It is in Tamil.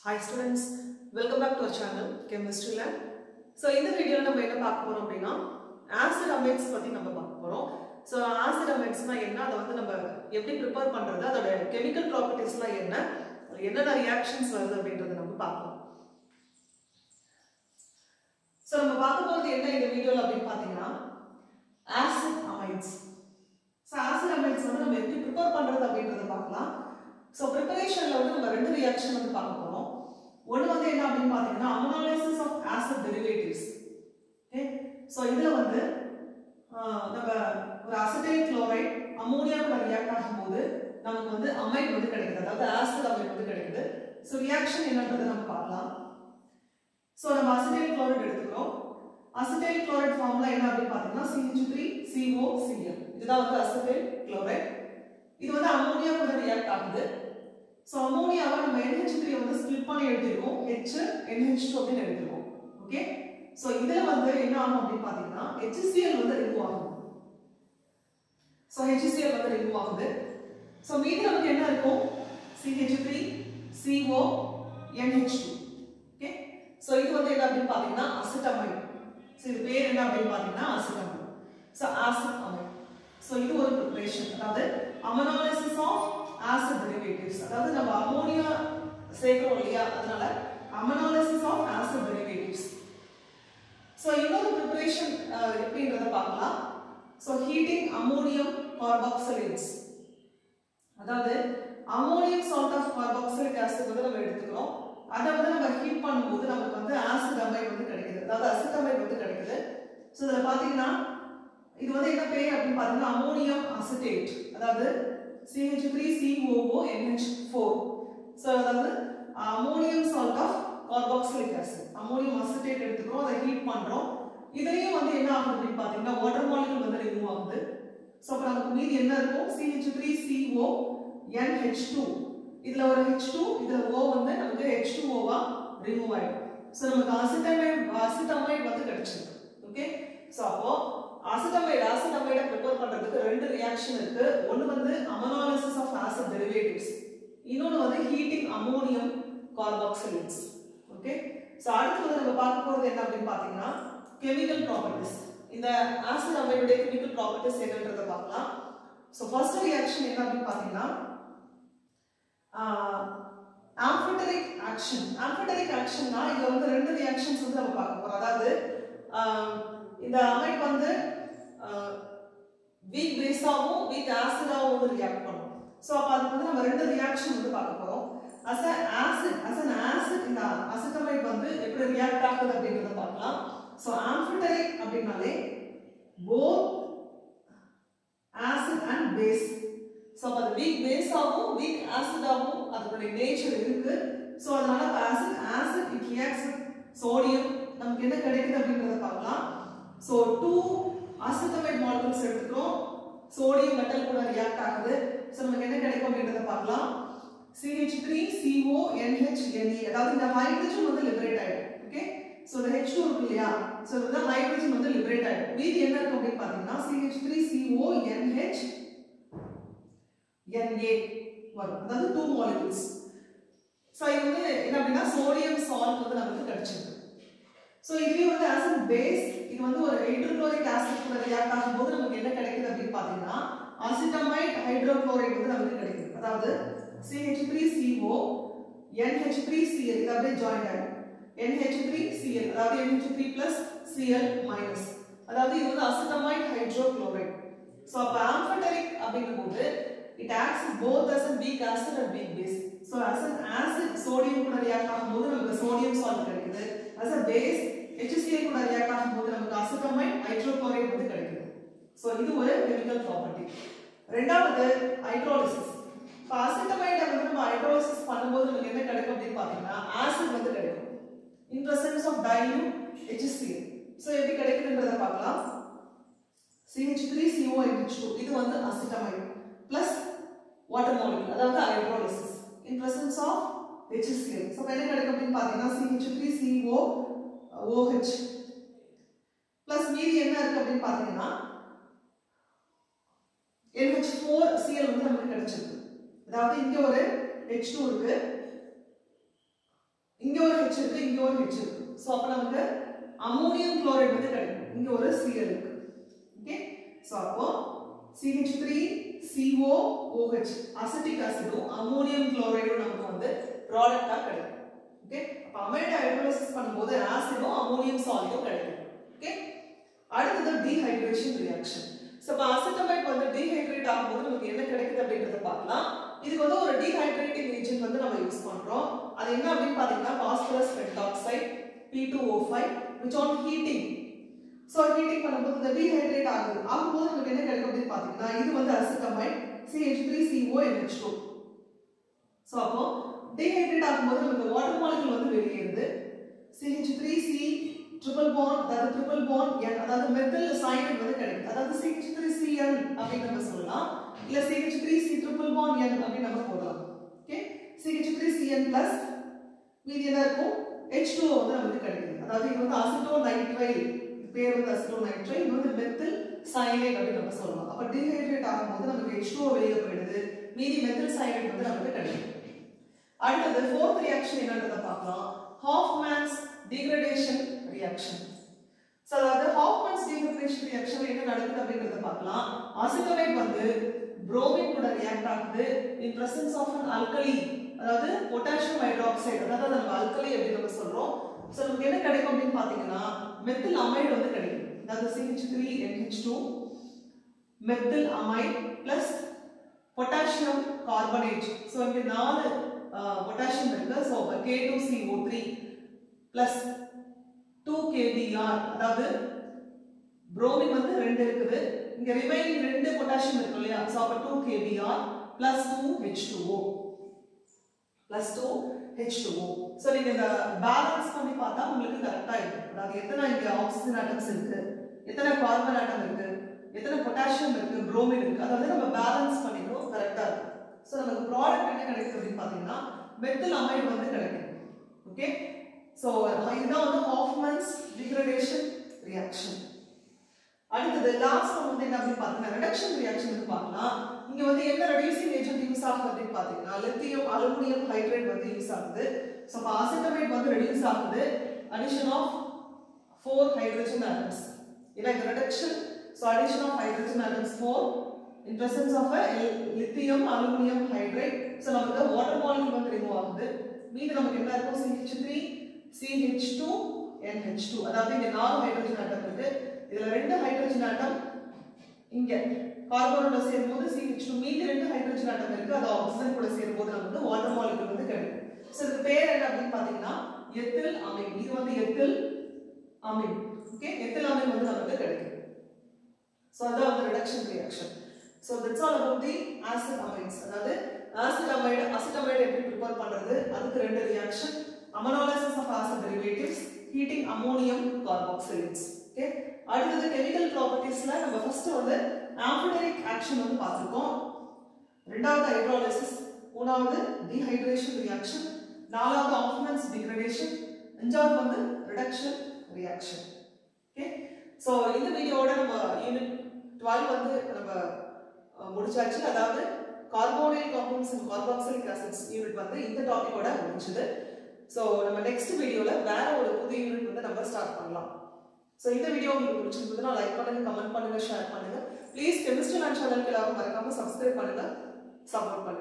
hi students welcome back to our channel chemistry lab so இந்த வீடியோவில் நம்ம என்ன பார்க்க போகிறோம் அப்படின்னா ஆசிட் அமைட்ஸ் பற்றி நம்ம பார்க்க போகிறோம் ஸோ ஆசிட் அமைட்ஸ்னால் என்ன அதை வந்து நம்ம எப்படி ப்ரிப்பேர் பண்ணுறது அதோட கெமிக்கல் ப்ராப்பர்ட்டிஸ்லாம் என்ன அது என்னென்ன ரியாக்ஷன்ஸ் வருது அப்படின்றத நம்ம பார்க்கலாம் ஸோ நம்ம பார்க்க போகிறது என்ன இந்த வீடியோவில் அப்படின்னு பார்த்தீங்கன்னா acid amides so acid amides வந்து நம்ம எப்படி ப்ரிப்பேர் பண்ணுறது அப்படின்றத பார்க்கலாம் ஸோ ப்ரிப்பரேஷனில் வந்து நம்ம ரெண்டு ரியாக்ஷன் வந்து பார்க்க போகிறோம் ஒன்று வந்து என்ன அப்படின்னு பார்த்தீங்கன்னா ammonolysis of acid derivatives okay so இதில் வந்து ஆஹ், நம்ம ஒரு அசிட்டைல் குளோரைட் அமோனியா கூட ரியாக்ட் ஆகும்போது நமக்கு வந்து அமைட் வந்து கிடைக்குது அதாவது ஆசிட் அமைட் வந்து கிடைக்குது ஸோ ரியாக்ஷன் என்னன்றதை நம்ம பார்க்கலாம் ஸோ நம்ம அசிட்டைல் குளோரைட் எடுத்துக்கிறோம் அசிட்டைல் குளோரைட் ஃபார்முலா என்ன அப்படின்னு பார்த்தீங்கன்னா சிஹெச் த்ரீ சிஓ சிஎல் இதுதான் வந்து அசிட்டைல் குளோரைட் இது வந்து அமோனியா கூட ரியாக்ட் ஆகுது ஸோ அமோனியாவை நம்ம NH3 த்ரீ வந்து ஸ்பிளிட் பண்ணி எழுதிருக்கோம் H NH2 அப்படின்னு எழுதிருக்கோம் ஓகே ஸோ இதில் வந்து என்ன ஆகும் அப்படின்னு பார்த்தீங்கன்னா HCl வந்து ரிமூவ் ஆகும் ஸோ HCl வந்து ரிமூவ் ஆகுது ஸோ மீதி நமக்கு என்ன இருக்கும் CH3 three CO NH2 okay so இது வந்து என்ன அப்படின்னு பார்த்தீங்கன்னா அசிட்டமைட் ஸோ இது பேர் என்ன அப்படின்னு பார்த்தீங்கன்னா acetamide so acid amide so இது ஒரு ப்ரிப்பரேஷன் அதாவது அமனாலிசிஸ் ஆஃப் ஆசிட் டெரிவேட்டிவ்ஸ் அதாவது நம்ம அமோனியா சேர்க்கிறோம் இல்லையா அதனால ammonolysis of acid derivatives so இன்னொரு ப்ரிப்பரேஷன் எப்படின்றத பார்க்கலாம் ஸோ ஹீட்டிங் அமோனியம் கார்பாக்சலேட்ஸ் அதாவது ammonium salt of carboxylic acid வந்து நம்ம எடுத்துக்கிறோம் அதை வந்து நம்ம ஹீட் பண்ணும்போது நமக்கு வந்து ஆசிட் அமைட் வந்து கிடைக்குது அதாவது அசிட்டமைட் வந்து கிடைக்குது ஸோ இதில் பார்த்தீங்கன்னா இது வந்து என்ன பேர் அப்படின்னு பார்த்தீங்கன்னா அமோனியம் அசிட்டேட் அதாவது CH three COO NH four so அதாவது ammonium salt of carboxylic acid ammonium acetate எடுத்துக்கிறோம் அதை ஹீட் பண்ணுறோம் இதுலேயும் வந்து என்ன ஆகுது அப்படின்னு பார்த்தீங்கன்னா வாட்டர் மாலிகுல் வந்து ரிமூவ் ஆகுது ஸோ அப்போ நமக்கு மீதி என்ன இருக்கும் CH three CO NH two இதில் ஒரு ஹெச் டூ இதில் ஓ வந்து நமக்கு ஹெச் டூ ஓவா ரிமூவ் ஆகிடும் ஸோ நமக்கு அசிட்டமைட் அசிட்டமைட் வந்து கிடைச்சிருக்கு ஓகே ஸோ அப்போ அசிட்டமைட் அசிட்டமைடை ப்ரிப்பேர் பண்ணுறதுக்கு ரெண்டு ரியாக்ஷன் இருக்கு ஒன்று வந்து அமனாலிசிஸ் ஆஃப் ஆசிட் டெரிவேட்டிவ்ஸ் இன்னொன்று வந்து heating ammonium carboxylates okay so அடுத்து வந்து நம்ம பார்க்க போகிறது என்ன அப்படின்னு பார்த்தீங்கன்னா கெமிக்கல் ப்ராப்பர்ட்டிஸ் இந்த ஆசிட் அமைடுடைய கெமிக்கல் ப்ராப்பர்ட்டிஸ் என்னன்றதை பார்க்கலாம் ஸோ ஃபர்ஸ்ட் ரியாக்ஷன் என்ன அப்படின்னு பார்த்தீங்கன்னா ஆம்ஃபிட்டரிக் ஆக்ஷன் ஆம்ஃபிட்டரிக் ஆக்ஷன்னா இதில் வந்து ரெண்டு ரியாக்ஷன்ஸ் வந்து நம்ம பார்க்க போகிறோம் அதாவது ஆஹ், இந்த அமைட் வந்து வீக் பேஸாகவும் வீக் ஆசிடாகவும் வந்து ரியாக்ட் பண்ணும் ஸோ அப்போ அதுக்கு வந்து நம்ம ரெண்டு ரியாக்ஷன் வந்து பார்க்க போகிறோம் as a acid as an acid இந்த அசிட்டமைட் வந்து எப்படி ரியாக்ட் ஆகுது அப்படின்றத பார்க்கலாம் ஸோ ஆம்ஃபிட்டரிக் அப்படின்னாலே both acid and base so அப்போ அது வீக் பேஸாகவும் வீக் ஆசிடாகவும் அதனுடைய நேச்சர் இருக்கு ஸோ அதனால acid acid it reacts sodium நமக்கு என்ன கிடைக்குது அப்படின்றத பார்க்கலாம் ஸோ டூ அசிட்டமைட் மாலிகூல்ஸ் எடுத்துக்கிறோம் சோடியம் மெட்டல் கூட ரியாக்ட் ஆகுது ஸோ நமக்கு என்ன கிடைக்கும் அப்படின்றத பார்க்கலாம் CH three CO NH NE அதாவது இந்த ஹைட்ரஜன் வந்து லிபரேட் ஆயிடும் ஓகே ஸோ இந்த ஹெச் டூ இருக்கு இல்லையா ஸோ இந்த ஹைட்ரஜன் வந்து லிபரேட் ஆயிடும் மீதி என்ன இருக்கும் அப்படின்னு பார்த்தீங்கன்னா CH three CO NH NA வரும் அதாவது டூ மாலிகூல்ஸ் ஸோ இது வந்து என்ன அப்படின்னா சோடியம் சால்ட் வந்து நமக்கு கிடைச்சிருக்கு ஸோ இதுவே வந்து ஆசிட் பேஸ் இது வந்து ஒரு ஹைட்ரோக்ளோரிக் ஆசிட் கூட ரியாக்ட் ஆகும்போது நமக்கு என்ன கிடைக்குது அப்படின்னு பார்த்தீங்கன்னா அசிட்டமைட் ஹைட்ரோக்ளோரைட் வந்து நமக்கு கிடைக்குது அதாவது CH3CO NH3Cl இது அப்படியே ஜாயிண்ட் ஆகும் NH3Cl அதாவது NH3 plus Cl minus அதாவது இது வந்து அசிட்டமைட் ஹைட்ரோக்ளோரைட் ஸோ அப்போ ஆம்ஃபட்டரிக் அப்படிங்கும்போது it acts both as a weak acid and weak base so as an acid sodium கூட ரியாக்ட் ஆகும்போது நமக்கு சோடியம் சால்ட் கிடைக்குது as a base HCl கூட ரியாக்ட் ஆகும்போது நமக்கு அசிட்டமைட் ஹைட்ரோக்ளோரைட் வந்து கிடைக்குது ஸோ இது ஒரு கெமிக்கல் ப்ராப்பர்ட்டி ரெண்டாவது ஹைட்ரோலிசிஸ் இப்போ அசிட்டமைடை வந்து நம்ம ஹைட்ரோலிசிஸ் பண்ணும்போது நமக்கு என்ன கிடைக்கும் அப்படின்னு பார்த்தீங்கன்னா ஆசிட் வந்து கிடைக்கும் in presence of dilute HCl so எப்படி கிடைக்குதுன்றதை பார்க்கலாம் CH3CONH2 இது வந்து அசிட்டமைட் பிளஸ் வாட்டர் மாலிகுல் அதாவது hydrolysis in presence of HCl so என்ன கிடைக்கும் அப்படின்னு பார்த்தீங்கன்னா CH3CO OH பிளஸ் மீதி என்ன இருக்கு அப்படின்னு பார்த்தீங்கன்னா NH4Cl வந்து நமக்கு கிடைச்சிருக்கு அதாவது இங்க ஒரு H2 இருக்கு இங்க ஒரு ஹெச் இருக்கு இங்க ஒரு ஹெச் இருக்கு ஸோ அப்போ நமக்கு அமோனியம் குளோரைடு வந்து கிடைக்கும் இங்க ஒரு சிஎல் இருக்கு ஓகே ஸோ அப்போ CH three CO OH acetic ஆசிடும் அமோனியம் குளோரைடும் நமக்கு வந்து ப்ராடக்டாக கிடைக்கும் ஓகே அப்போ அமைடு ஹைட்ரோலிசிஸ் பண்ணும்போது ஆசிடும் அமோனியம் சால்ட்டும் கிடைக்கும் ஓகே அடுத்தது டீஹைட்ரேஷன் ரியாக்ஷன் ஸோ இப்போ அசிட்டமைட் வந்து டீஹைட்ரேட் ஆகும்போது நமக்கு என்ன கிடைக்குது அப்படின்றத பார்க்கலாம் இதுக்கு வந்து ஒரு டீஹைட்ரேட்டிங் ஏஜென்ட் வந்து நம்ம யூஸ் பண்றோம் அது என்ன அப்படின்னு பார்த்தீங்கன்னா phosphorus pentoxide P two O five which on heating so heating பண்ணும்போது இந்த டீஹைட்ரேட் ஆகுது ஆகும்போது நமக்கு என்ன கிடைக்கும் அப்படின்னு பார்த்தீங்கன்னா இது வந்து acetamide CH three CO NH two so அப்போ டீஹைட்ரேட் ஆகும்போது நமக்கு வாட்டர் மாலிகுல் வந்து வெளியேறுது CH three C triple bond அதாவது ட்ரிபிள் பாண்ட் என் அதாவது மெத்தில் சைனட் வந்து கிடைக்குது அதாவது சிஹெச் த்ரீ சிஎன் அப்படின்னு நம்ம சொல்லலாம் இல்ல CH three C triple bond N அப்படின்னு நம்ம போடலாம் okay CH three CN plus மீதி என்ன இருக்கும் ஹெச் டூ வந்து நமக்கு கிடைக்குது அதாவது இது வந்து அசிட்டோ நைட்ரைல் பேர் வந்து அசிட்டோ நைட்ரைல் இது வந்து மெத்தில் சைனைட் அப்படின்னு நம்ம சொல்லலாம் அப்ப டீஹைட்ரேட் ஆகும்போது நமக்கு ஹெச் டூ வெளியே போயிடுது மீதி மெத்தில் சைனைட் வந்து நமக்கு கிடைக்கும் அடுத்தது ஃபோர்த் ரியாக்ஷன் என்னன்றதை பார்க்கலாம் ஹாஃப்மேன்ஸ் டீக்ரடேஷன் ரியாக்ஷன் ஸோ அதாவது ஹாஃப்மேன்ஸ் டீக்ரடேஷன் ரியாக்ஷன் என்ன நடக்குது அப்படின்றத பார்க்கலாம் அசிட்டோனைட் வந்து புரோமின் கூட ரியாக்ட் ஆகுது in presence of an alkali அதாவது பொட்டாசியம் ஹைட்ராக்சைடு அதாவது நம்ம அல்கலி அப்படின்னு நம்ம சொல்றோம் ஸோ நமக்கு என்ன கிடைக்கும் அப்படின்னு பார்த்தீங்கன்னா மெத்தில் அமைடு வந்து கிடைக்கும் அதாவது CH three NH two methyl amide plus potassium carbonate so இங்கே நாலு பொட்டாசியம் இருக்கு so K two C O three plus two KBr அதாவது புரோமின் வந்து ரெண்டு இருக்குது இங்க ரிமைனிங் ரெண்டு பொட்டாசியம் இருக்கு இல்லையா ஸோ அப்போ two KBr plus two H two O plus two H two O so நீங்க இந்த பேலன்ஸ் பண்ணி பார்த்தா உங்களுக்கு கரெக்டாக இருக்கும் அதாவது எத்தனை இங்க ஆக்சிஜன் ஆட்டம்ஸ் இருக்கு எத்தனை கார்பன் ஆட்டம் இருக்கு எத்தனை பொட்டாசியம் இருக்கு புரோமின் இருக்கு அதை வந்து நம்ம பேலன்ஸ் பண்ணிக்கணும் கரெக்டாக இருக்கும் ஸோ நமக்கு ப்ராடக்ட் என்ன கிடைக்குது அப்படின்னு பார்த்தீங்கன்னா மெத்தில் அமைடு வந்து கிடைக்கும் ஓகே ஸோ இதுதான் வந்து ஹாஃப்மன்ஸ் டிகிரடேஷன் ரியாக்ஷன் அடுத்தது லாஸ்ட் ஒன் வந்து என்ன அப்படின்னு பார்த்தீங்கன்னா ரிடக்ஷன் ரியாக்ஷன் வந்து பார்க்கலாம் இங்க வந்து என்ன ரெடியூசிங் ஏஜென்ட் யூஸ் ஆகுது அப்படின்னு பார்த்தீங்கன்னா லித்தியம் அலுமினியம் ஹைட்ரேட் வந்து யூஸ் ஆகுது ஸோ அப்போ அசிட்டமேட் வந்து ரெடியூஸ் ஆகுது addition of four hydrogen atoms ஏன்னா இந்த reduction so addition of hydrogen atoms four in presence of lithium aluminium hydrate so நமக்கு வாட்டர் மாலிகுல் வந்து ரிமூவ் ஆகுது மீது நமக்கு என்ன இருக்கும் CH three CH two NH two அதாவது இங்க நாலு ஹைட்ரஜன் ஆட்டம் இருக்கு இதுல ரெண்டு ஹைட்ரஜன் ஆட்டம் இங்க கார்பனோட சேரும்போது சிஹெச் டூ மீதி ரெண்டு ஹைட்ரஜன் ஆட்டம் இருக்கு அது ஆக்சிஜன் கூட சேரும்போது நமக்கு வாட்டர் மாலிகுல் வந்து கிடைக்கும் ஸோ இதுக்கு பேர் என்ன அப்படின்னு பார்த்தீங்கன்னா எத்தில் அமைன் இது வந்து ethyl amine okay ethyl amine வந்து நமக்கு கிடைக்கும் ஸோ அதான் வந்து reduction reaction so that's all about the acid amines அதாவது ஆசிட் அமைடு அசிட்டமைடு எப்படி ப்ரிப்பேர் பண்றது அதுக்கு ரெண்டு reaction ammonolysis of acid derivatives heating ammonium carboxylates okay அடுத்தது கெமிக்கல் ப்ராப்பர்ட்டிஸ்ல நம்ம ஃபர்ஸ்ட் வந்து ஆம்பிடரிக் ஆக்ஷன் வந்து பார்த்துருக்கோம் ரெண்டாவது ஹைட்ராலிசிஸ் மூணாவது டீஹைட்ரேஷன் ரியாக்ஷன் நாலாவது ஆஃப்மன்ஸ் டிகிரடேஷன் அஞ்சாவது வந்து ரிடக்ஷன் ரியாக்ஷன் ஓகே ஸோ இந்த வீடியோவோட நம்ம யூனிட் டுவெல் வந்து நம்ம அஹ், முடிச்சாச்சு அதாவது carbonyl compounds and carboxylic acids unit வந்து இந்த டாபிக்கோட முடிஞ்சது ஸோ நம்ம நெக்ஸ்ட் வீடியோவில் வேற ஒரு புது யூனிட் வந்து நம்ம ஸ்டார்ட் பண்ணலாம் ஸோ இந்த வீடியோ உங்களுக்கு பிடிச்சிருந்ததுன்னா லைக் பண்ணுங்க கமெண்ட் பண்ணுங்க ஷேர் பண்ணுங்க ப்ளீஸ் கெமிஸ்ட்ரி லேண்ட் சேனலுக்கு எல்லாரும் மறக்காம சப்ஸ்கிரைப் பண்ணுங்க சப்போர்ட் பண்ணுங்க